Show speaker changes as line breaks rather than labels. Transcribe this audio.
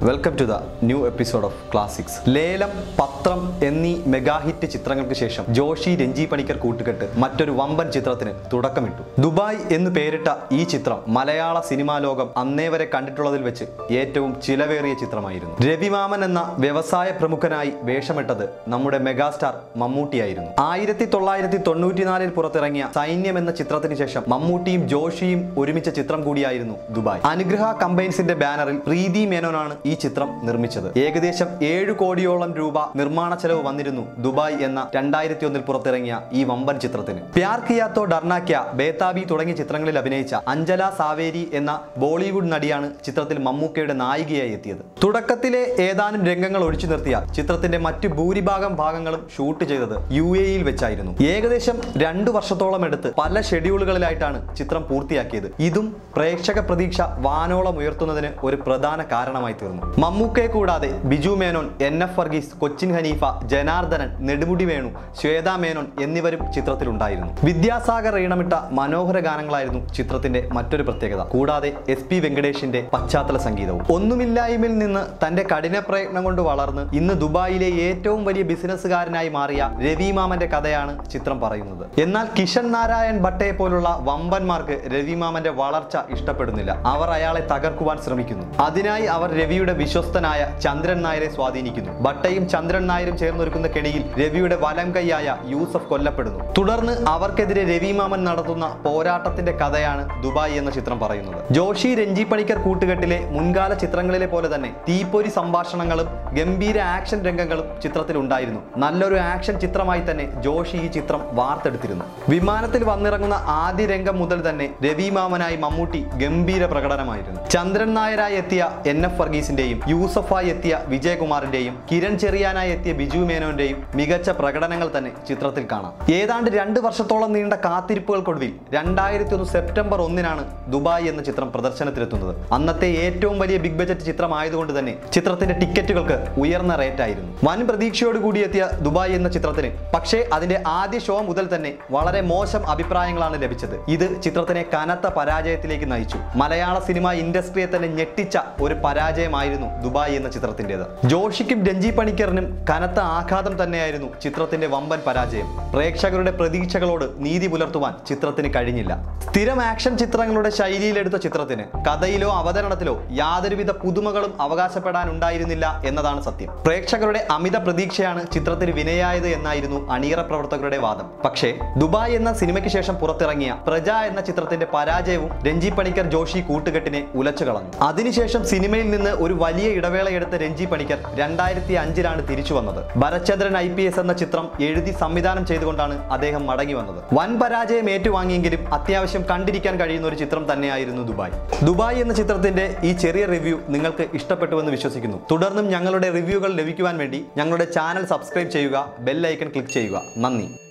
welcome to the new episode of classics Lelam Pathram എന്നീ mega hit ചിത്രങ്ങൾക്ക് ശേഷം ജോഷി രഞ്ജി പണിക്കർ കൂട്ടുകെട്ട് മറ്റൊരു വമ്പൻ ചിത്രത്തിന് തുടക്കമിട്ടു ദുബായ് എന്ന് പേരിട്ട ഈ ചിത്രം മലയാള സിനിമാ ലോകം അന്നേ വരെ കണ്ടിട്ടുള്ളതിൽ വെച്ച് ഏറ്റവും ചിലവേറിയ ചിത്രമായിരുന്നു രവിമാമൻ എന്ന വ്യവസായ പ്രമുഖനായി വേഷമിട്ടത് നമ്മുടെ മെഗാസ്റ്റാർ മമ്മൂട്ടിയായിരുന്നു ആയിരത്തി തൊള്ളായിരത്തി തൊണ്ണൂറ്റിനാലിൽ പുറത്തിറങ്ങിയ സൈന്യം എന്ന ചിത്രത്തിന് ശേഷം മമ്മൂട്ടിയും ജോഷിയും ഒരുമിച്ച ചിത്രം കൂടിയായിരുന്നു ദുബായ് അനുഗ്രഹ കമ്പൈൻസിന്റെ ബാനറിൽ പ്രീതി മേനോനാണ് ഈ ചിത്രം നിർമ്മിച്ചത് ഏകദേശം ഏഴ് കോടിയോളം രൂപ നിർമ്മാണ ചെലവ് വന്നിരുന്നു ദുബായ് എന്ന രണ്ടായിരത്തി ഒന്നിൽ പുറത്തിറങ്ങിയ ഈ വമ്പൻ ചിത്രത്തിന് പ്യാർ കിയാത്തോ ഡർനാക്യ ബേതാബി തുടങ്ങിയ ചിത്രങ്ങളിൽ അഭിനയിച്ച അഞ്ജല സാവേരി എന്ന ബോളിവുഡ് നടിയാണ് ചിത്രത്തിൽ മമ്മൂക്കയുടെ നായികയായി എത്തിയത് തുടക്കത്തിലെ ഏതാനും രംഗങ്ങൾ ഒഴിച്ചു നിർത്തിയ ചിത്രത്തിന്റെ മറ്റു ഭൂരിഭാഗം ഭാഗങ്ങളും ഷൂട്ട് ചെയ്തത് യു എയിൽ വെച്ചായിരുന്നു ഏകദേശം രണ്ടു വർഷത്തോളം എടുത്ത് പല ഷെഡ്യൂളുകളിലായിട്ടാണ് ചിത്രം പൂർത്തിയാക്കിയത് ഇതും പ്രേക്ഷക പ്രതീക്ഷ വാനോളം ഉയർത്തുന്നതിന് ഒരു പ്രധാന കാരണമായി തീർന്നു മമ്മൂക്കയെ കൂടാതെ ബിജു മേനോൻ എൻ എഫ് വർഗീസ് കൊച്ചിൻ ഹനീഫ ജനാർദ്ദനൻ നെടുമുടി വേണു ശ്വേത മേനോൻ എന്നിവരും ചിത്രത്തിലുണ്ടായിരുന്നു വിദ്യാസാഗർ ഈണമിട്ട മനോഹര ഗാനങ്ങളായിരുന്നു ചിത്രത്തിന്റെ മറ്റൊരു പ്രത്യേകത കൂടാതെ എസ് പി വെങ്കടേഷിന്റെ പശ്ചാത്തല സംഗീതവും ഒന്നുമില്ലായ്മയിൽ നിന്ന് തന്റെ കഠിന പ്രയത്നം കൊണ്ട് വളർന്ന് ഇന്ന് ദുബായിലെ ഏറ്റവും വലിയ ബിസിനസ്സുകാരനായി മാറിയ രവി മാമന്റെ കഥയാണ് ചിത്രം പറയുന്നത് എന്നാൽ കിഷൻ നാരായൺ ഭട്ടയെ പോലുള്ള വമ്പന്മാർക്ക് രവി മാമന്റെ വളർച്ച ഇഷ്ടപ്പെടുന്നില്ല അവർ അയാളെ തകർക്കുവാൻ ശ്രമിക്കുന്നു അതിനായി അവർ രവിയുടെ വിശ്വസ്തനായ ചന്ദ്രൻ നായരെ സ്വാധീനിക്കുന്നു ഭട്ടയും ചന്ദ്രൻ നായരും ചേർന്നൊരുക്കുന്ന കെണിയിൽ രവിയുടെ വലം കൈയായ യൂസഫ് കൊല്ലപ്പെടുന്നു തുടർന്ന് അവർക്കെതിരെ രവി മാമൻ നടത്തുന്ന പോരാട്ടത്തിന്റെ കഥയാണ് ദുബായ് എന്ന ചിത്രം പറയുന്നത് ജോഷി രഞ്ജി പണിക്കർ കൂട്ടുകെട്ടിലെ മുൻകാല ചിത്രങ്ങളിലെ പോലെ തന്നെ തീപ്പൊരി സംഭാഷണങ്ങളും ഗംഭീര ആക്ഷൻ രംഗങ്ങളും ചിത്രത്തിൽ ഉണ്ടായിരുന്നു നല്ലൊരു ആക്ഷൻ ചിത്രമായി തന്നെ ജോഷി ഈ ചിത്രം വാർത്തെടുത്തിരുന്നു വിമാനത്തിൽ വന്നിറങ്ങുന്ന ആദ്യ രംഗം മുതൽ തന്നെ രവി മാമനായി മമ്മൂട്ടി ഗംഭീര പ്രകടനമായിരുന്നു ചന്ദ്രൻ നായരായി എത്തിയ എൻ എഫ് വർഗീസിന്റെയും യൂസഫായി എത്തിയ വിജയകുമാറിന്റെയും കിരൺ ചെറിയാനായി എത്തിയ ബിജു മേനോന്റെയും മികച്ച പ്രകടനങ്ങൾ തന്നെ ചിത്രത്തിൽ കാണാം ഏതാണ്ട് രണ്ട് വർഷത്തോളം നീണ്ട കാത്തിരിപ്പുകൾക്കൊടുവിൽ രണ്ടായിരത്തി ഒന്ന് സെപ്റ്റംബർ ഒന്നിനാണ് ദുബായ് എന്ന ചിത്രം പ്രദർശനത്തിലെത്തുന്നത് അന്നത്തെ ഏറ്റവും വലിയ ബിഗ് ബജറ്റ് ചിത്രമായതുകൊണ്ട് തന്നെ ചിത്രത്തിന്റെ ടിക്കറ്റുകൾക്ക് ഉയർന്ന റേറ്റ് ആയിരുന്നു വൻ പ്രതീക്ഷയോട് കൂടി എത്തിയ ദുബായ് എന്ന ചിത്രത്തിന് പക്ഷേ അതിന്റെ ആദ്യ ഷോ മുതൽ തന്നെ വളരെ മോശം അഭിപ്രായങ്ങളാണ് ലഭിച്ചത് ഇത് ചിത്രത്തിനെ കനത്ത പരാജയത്തിലേക്ക് നയിച്ചു മലയാള സിനിമ ഇൻഡസ്ട്രിയെ തന്നെ ഞെട്ടിച്ച ഒരു പരാജയമായിരുന്നു ദുബായ് എന്ന ചിത്രത്തിൻ്റെത് ജോഷിക്കും രഞ്ജി പണിക്കറിനും കനത്ത ആഘാതം തന്നെയായിരുന്നു ചിത്രത്തിന്റെ വമ്പൻ പരാജയം പ്രേക്ഷകരുടെ പ്രതീക്ഷകളോട് നീതി പുലർത്തുവാൻ ചിത്രത്തിന് കഴിഞ്ഞില്ല സ്ഥിരം ആക്ഷൻ ചിത്രങ്ങളുടെ ശൈലിയിലെടുത്ത ചിത്രത്തിന് കഥയിലോ അവതരണത്തിലോ യാതൊരുവിധ പുതുമകളും അവകാശപ്പെടാൻ ഉണ്ടായിരുന്നില്ല എന്നതാണ് സത്യം പ്രേക്ഷകരുടെ അമിത പ്രതീക്ഷയാണ് ചിത്രത്തിന് വിനയായത് എന്നായിരുന്നു അണിയറ പ്രവർത്തകരുടെ വാദം പക്ഷേ ദുബായ് എന്ന സിനിമയ്ക്ക് ശേഷം പുറത്തിറങ്ങിയ പ്രജ എന്ന ചിത്രത്തിന്റെ പരാജയവും രഞ്ജി പണിക്കർ ജോഷി കൂട്ടുകെട്ടിനെ ഉലച്ചു കളഞ്ഞു അതിനുശേഷം സിനിമയിൽ നിന്ന് ഒരു വലിയ ഇടവേള എടുത്ത രഞ്ജി പണിക്കർ രണ്ടായിരത്തി അഞ്ചിലാണ് തിരിച്ചു വന്നത് ഭരചന്ദ്രൻ ഐ പി എസ് എന്ന ചിത്രം എഴുതി സംവിധാനം ചെയ്തുകൊണ്ടാണ് അദ്ദേഹം മടങ്ങി വന്നത് വൻ പരാജയം ഏറ്റുവാങ്ങിയെങ്കിലും അത്യാവശ്യം കണ്ടിരിക്കാൻ കഴിയുന്ന ഒരു ചിത്രം തന്നെയായിരുന്നു ദുബായ് ദുബായ് എന്ന ചിത്രത്തിന്റെ ഈ ചെറിയ റിവ്യൂ നിങ്ങൾക്ക് ഇഷ്ടപ്പെട്ടുവെന്ന് വിശ്വസിക്കുന്നു തുടർന്നും ഞങ്ങളുടെ റിവ്യൂകൾ ലഭിക്കുവാൻ വേണ്ടി ഞങ്ങളുടെ ചാനൽ സബ്സ്ക്രൈബ് ചെയ്യുക ബെൽ ഐക്കൺ ക്ലിക്ക് ചെയ്യുക നന്ദി